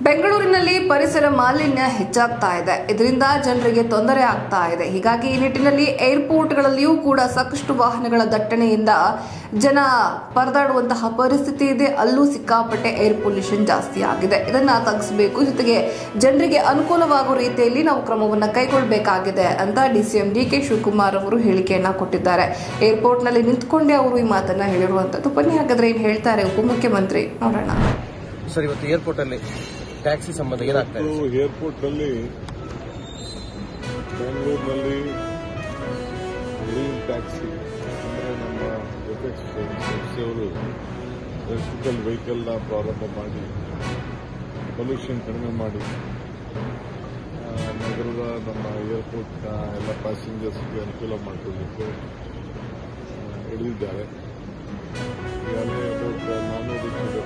ಬೆಂಗಳೂರಿನಲ್ಲಿ ಪರಿಸರ ಮಾಲಿನ್ಯ ಹೆಚ್ಚಾಗ್ತಾ ಇದೆ ಇದರಿಂದ ಜನರಿಗೆ ತೊಂದರೆ ಆಗ್ತಾ ಇದೆ ಹೀಗಾಗಿ ಈ ನಿಟ್ಟಿನಲ್ಲಿ ಏರ್ಪೋರ್ಟ್ಗಳಲ್ಲಿಯೂ ಕೂಡ ಸಾಕಷ್ಟು ವಾಹನಗಳ ದಟ್ಟಣೆಯಿಂದ ಜನ ಪರದಾಡುವಂತಹ ಪರಿಸ್ಥಿತಿ ಇದೆ ಅಲ್ಲೂ ಸಿಕ್ಕಾಪಟ್ಟೆ ಏರ್ ಪೊಲ್ಯೂಷನ್ ಜಾಸ್ತಿ ಆಗಿದೆ ಇದನ್ನ ತಗ್ಗಿಸಬೇಕು ಜೊತೆಗೆ ಜನರಿಗೆ ಅನುಕೂಲವಾಗುವ ರೀತಿಯಲ್ಲಿ ನಾವು ಕ್ರಮವನ್ನು ಕೈಗೊಳ್ಳಬೇಕಾಗಿದೆ ಅಂತ ಡಿಸಿಎಂ ಡಿ ಕೆ ಶಿವಕುಮಾರ್ ಅವರು ಹೇಳಿಕೆಯನ್ನ ಕೊಟ್ಟಿದ್ದಾರೆ ಏರ್ಪೋರ್ಟ್ನಲ್ಲಿ ನಿಂತ್ಕೊಂಡೇ ಅವರು ಈ ಮಾತನ್ನ ಹೇಳಿರುವಂತದ್ದು ಬನ್ನಿ ಹಾಗಾದ್ರೆ ಏನ್ ಹೇಳ್ತಾರೆ ಉಪಮುಖ್ಯಮಂತ್ರಿ ನೋಡೋಣ ಸರ್ ಇವತ್ತು ಏರ್ಪೋರ್ಟ್ ಅಲ್ಲಿ ಟ್ಯಾಕ್ಸಿ ಸಂಬಂಧ ಏನಾಗ್ತಾ ಇದೆ ಇವತ್ತು ಏರ್ಪೋರ್ಟ್ನಲ್ಲಿ ಬೆಂಗಳೂರಿನಲ್ಲಿ ಗ್ರೀನ್ ಟ್ಯಾಕ್ಸಿ ಅಂದರೆ ನಮ್ಮ ಎಫೆಕ್ಸ್ ಸಂಸ್ಥೆಯವರು ಎಲೆಕ್ಟ್ರಿಕಲ್ ವೆಹಿಕಲ್ನ ಪ್ರಾರಂಭ ಮಾಡಿ ಪೊಲ್ಯೂಷನ್ ಕಡಿಮೆ ಮಾಡಿ ಆ, ನಗರದ ನಮ್ಮ ಏರ್ಪೋರ್ಟ್ನ ಎಲ್ಲ ಪ್ಯಾಸೆಂಜರ್ಸ್ಗೆ ಅನುಕೂಲ ಮಾಡಿಕೊಡ್ಲಿಕ್ಕೆ ಹಿಡಿದಿದ್ದಾರೆ ಈಗಾಗಲೇ ಅಬೌಟ್ ನಾನ್ನೂರು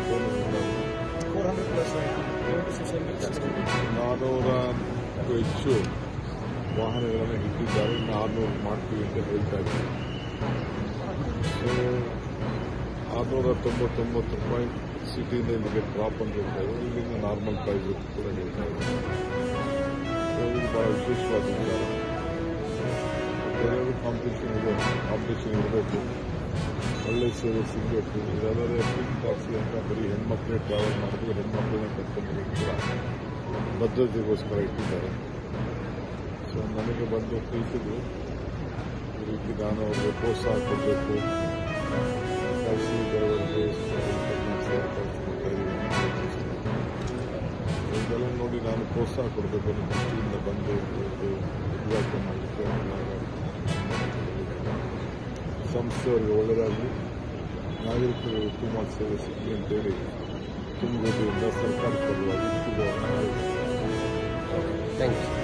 ನಾನ್ನೂರಕ್ಕೂ ಹೆಚ್ಚು ವಾಹನಗಳನ್ನು ಇಟ್ಟಿದ್ದಾರೆ ಇನ್ನು ಆರುನೂರು ಮಾಡ್ತೀವಿ ಅಂತ ಹೇಳ್ತಾ ಇದ್ದಾರೆ ಸೊ ಆರುನೂರ ತೊಂಬತ್ತೊಂಬತ್ತು ರೂಪಾಯಿ ಸಿಟಿಯಿಂದ ಇಲ್ಲಿಗೆ ಡ್ರಾಪ್ ಅಂತ ಹೇಳ್ತಾ ಇದ್ದಾರೆ ಇಲ್ಲಿಂದ ನಾರ್ಮಲ್ ಪ್ರೈಸ್ ಕೂಡ ಹೇಳ್ತಾ ಇದ್ದಾರೆ ಸೊ ಇದು ಬಹಳ ವಿಶೇಷವಾದ ವಿಚಾರ ಬೇರೆಯವರು ಕಾಂಪಿಟೇಷನ್ ಇದೆ ಕಾಂಪಿಟೇಷನ್ ಇರಬೇಕು ಒಳ್ಳೆ ಸೇವೆ ಸಿಗಬೇಕು ಇದಲ್ಲದೆ ಪಿಂಕ್ ಟ್ಯಾಕ್ಸಿ ಅಂತ ಬರೀ ಹೆಣ್ಮಕ್ಳೇ ಟ್ರಾವೆಲ್ ಮಾಡೋದು ಹೆಣ್ಮಕ್ಳನ್ನ ಕರ್ಕೊಂಡು ಕೂಡ ಭದ್ರತೆಗೋಸ್ಕರ ಇಟ್ಟಿದ್ದಾರೆ ಸೊ ನನಗೆ ಬಂದು ತಿಳಿಸಿದ್ರು ಈ ರೀತಿ ನಾನು ಅವ್ರಿಗೆ ಪ್ರೋತ್ಸಾಹ ಕೊಡಬೇಕು ಟ್ಯಾಕ್ಸಿ ಡ್ರೈವರ್ಗೆ ಇದೆಲ್ಲ ನೋಡಿ ನಾನು ಪ್ರೋತ್ಸಾಹ ಕೊಡಬೇಕು ಅನ್ನೋ ದೃಷ್ಟಿಯಿಂದ ಬಂದು ಇವತ್ತು ಉದ್ಘಾಟನೆ ಮಾಡಲಿಕ್ಕೆ ನಾನು ಸಂಸ್ಥೆಯವರಿಗೆ ಒಳ್ಳೆಯದಾಗಲಿ ನಾಗರಿಕರಿಗೆ ಉತ್ತಮ ಸೇವೆ ಸಿಗಲಿ ಅಂತೇಳಿ ತುಂಬಿರುವುದರಿಂದ ಸರ್ಕಾರದ ಪರವಾಗಿ ಶುಭವನ್ನು ಥ್ಯಾಂಕ್ ಯು